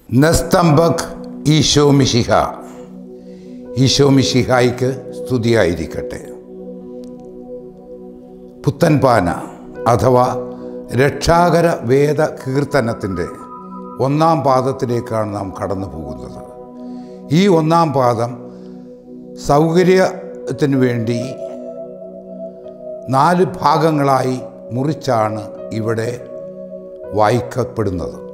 നസ്തംബക് ഈശോ മിശിഹ ഈശോ മിശിഹായിക്ക് സ്തുതിയായിരിക്കട്ടെ പുത്തൻപാന അഥവാ രക്ഷാകര വേദ കീർത്തനത്തിൻ്റെ ഒന്നാം പാദത്തിലേക്കാണ് നാം കടന്നു പോകുന്നത് ഈ ഒന്നാം പാദം സൗകര്യത്തിന് വേണ്ടി നാല് ഭാഗങ്ങളായി മുറിച്ചാണ് ഇവിടെ വായിക്കപ്പെടുന്നത്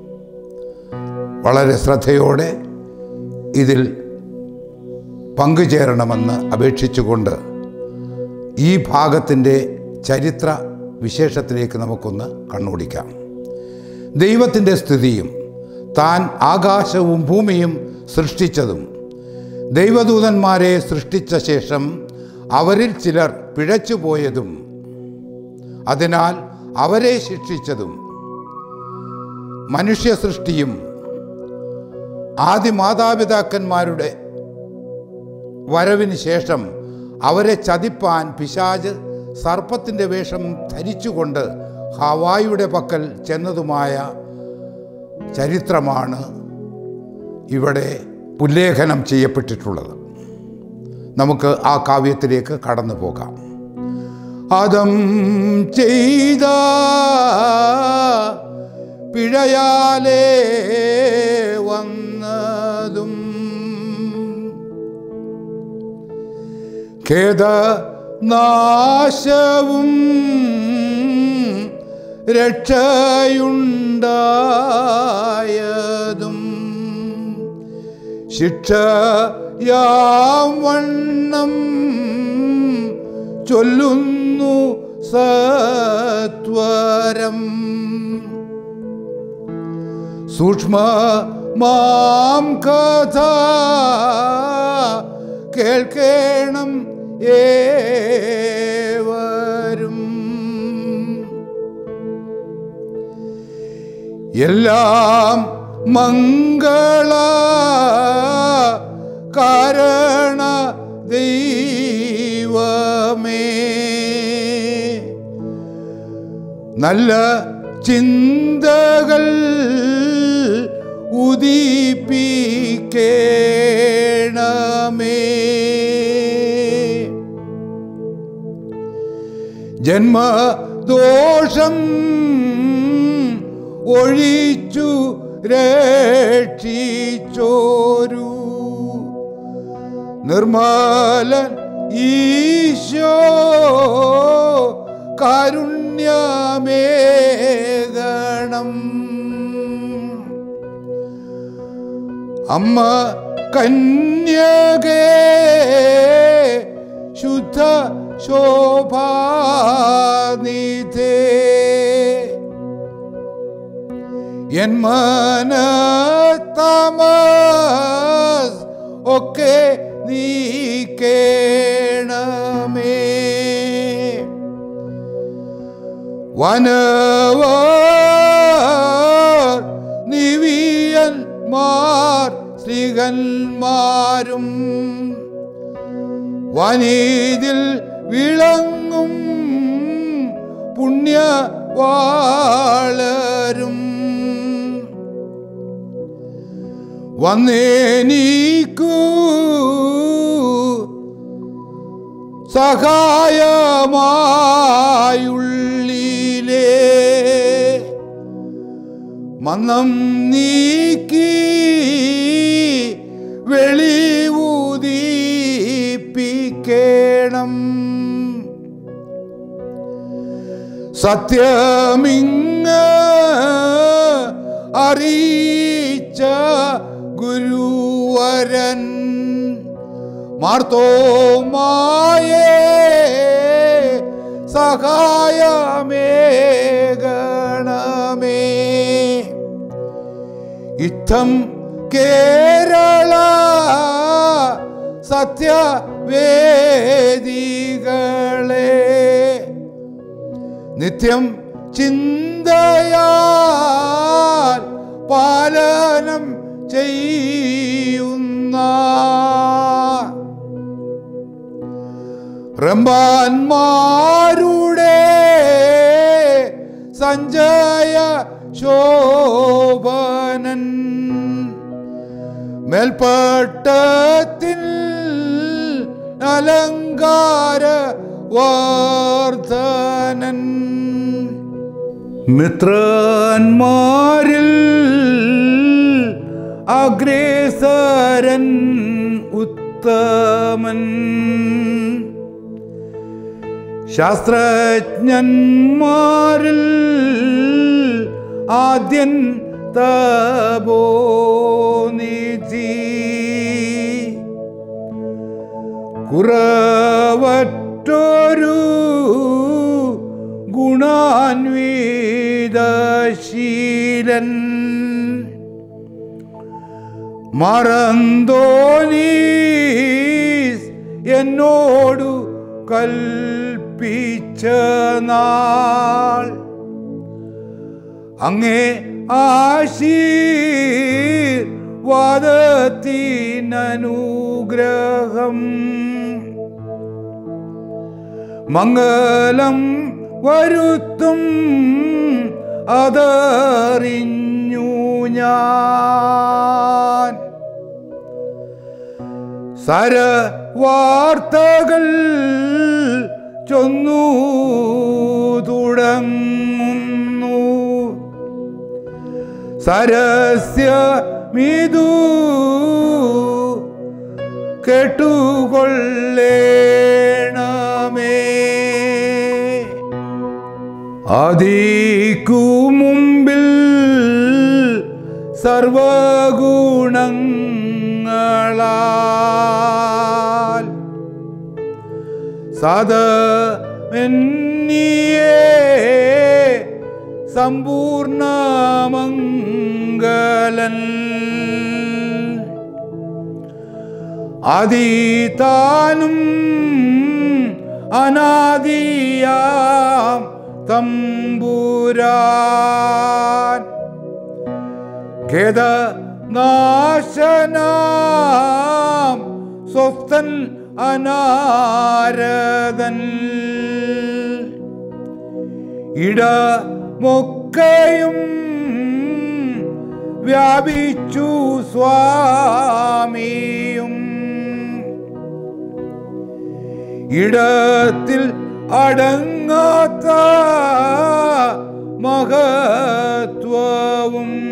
വളരെ ശ്രദ്ധയോടെ ഇതിൽ പങ്കുചേരണമെന്ന് അപേക്ഷിച്ചുകൊണ്ട് ഈ ഭാഗത്തിൻ്റെ ചരിത്ര വിശേഷത്തിലേക്ക് നമുക്കൊന്ന് കണ്ണോടിക്കാം ദൈവത്തിൻ്റെ സ്ഥിതിയും താൻ ആകാശവും ഭൂമിയും സൃഷ്ടിച്ചതും ദൈവദൂതന്മാരെ സൃഷ്ടിച്ച ശേഷം അവരിൽ ചിലർ പിഴച്ചുപോയതും അതിനാൽ അവരെ ശിക്ഷിച്ചതും മനുഷ്യ സൃഷ്ടിയും ആദ്യ മാതാപിതാക്കന്മാരുടെ വരവിന് ശേഷം അവരെ ചതിപ്പാൻ പിശാജ് സർപ്പത്തിൻ്റെ വേഷം ധരിച്ചുകൊണ്ട് ഹവായുടെ പക്കൽ ചെന്നതുമായ ചരിത്രമാണ് ഇവിടെ ഉല്ലേഖനം ചെയ്യപ്പെട്ടിട്ടുള്ളത് നമുക്ക് ആ കാവ്യത്തിലേക്ക് കടന്നു പോകാം അതം ചെയ്ത പിഴയാലേ വന്നതും ഖേദ നാശവും രക്ഷയുണ്ടായതും ശിക്ഷയാം വണ്ണം ചൊല്ലുന്നു സത്വരം സൂക്ഷ്മ മാം കഥ കേൾക്കേണം ഏവരും എല്ലാം മംഗള കാരണ ദൈവമേ നല്ല ചിന്തകൾ ഉദിപ്പിക്കേണമേ ജന്മദോഷം ഒഴിച്ചു രക്ഷിച്ചോരു നിർമ്മലൻ ഈശോ കാരുണ്യമേകണം അമ്മ കന്യകേ ശുദ്ധ ശോഭാനിധേ എൻ മന തമസ് ഒക്കെ നീക്കേണമേ വനവർ നിവിയന്മാർ സ്ത്രീകന്മാരും വനീതിൽ വിളങ്ങും പുണ്യവാളരും വന്നേനീക്കൂ സഹായമായുള്ളിലേ മന്നം നീക്കി വെളിവുദീപ്പിക്കേണം സത്യമിങ് അറിയിച്ച ഗുരുവരൻ മാർത്തോമായേ സഹായമേകണമേ ഇത്തം കേരള സത്യവേദികളെ നിത്യം ചിന്തയാൽ പാലനം ചെയ്യുന്ന റംബാന്മാരുടെ സഞ്ജയ ശോഭനൻ മേൽപ്പട്ടത്തിൽ അലങ്കാര വർദ്ധനൻ മിത്രന്മാരിൽ അഗ്രേസരൻ ഉത്തമൻ ശാസ്ത്രജ്ഞന്മാരിൽ ആദ്യൻ തപോനിധി കുറവറ്റൊരു ഗുണാൻവീതശീലൻ മറന്തോനീസ് എന്നോടു കൽപ്പിച്ച നാൾ അങ്ങേ ആശീർവാദത്തിനനുഗ്രഹം മംഗലം വരുത്തും അതറിഞ്ഞു ഞാൻ സര വാർത്തകൾ ചൊന്നു തുടങ്ങുന്നു സരസ്യമിതു കേട്ടുകൊള്ളേണമേ ആദിക്കു മുമ്പിൽ സർവഗുണങ്ങളാൽ സദ എന്നിയേ സമ്പൂർണമംഗലൻ അതിതാനും അനാദിയാം തമ്പുരാൻ ഖേദ നാശനാം സ്വസ്ഥൻ അനാരദൻ ഇടമൊക്കെയും വ്യാപിച്ചു സ്വാമിയും ഇടത്തിൽ അടങ്ങാത്ത മഹത്വവും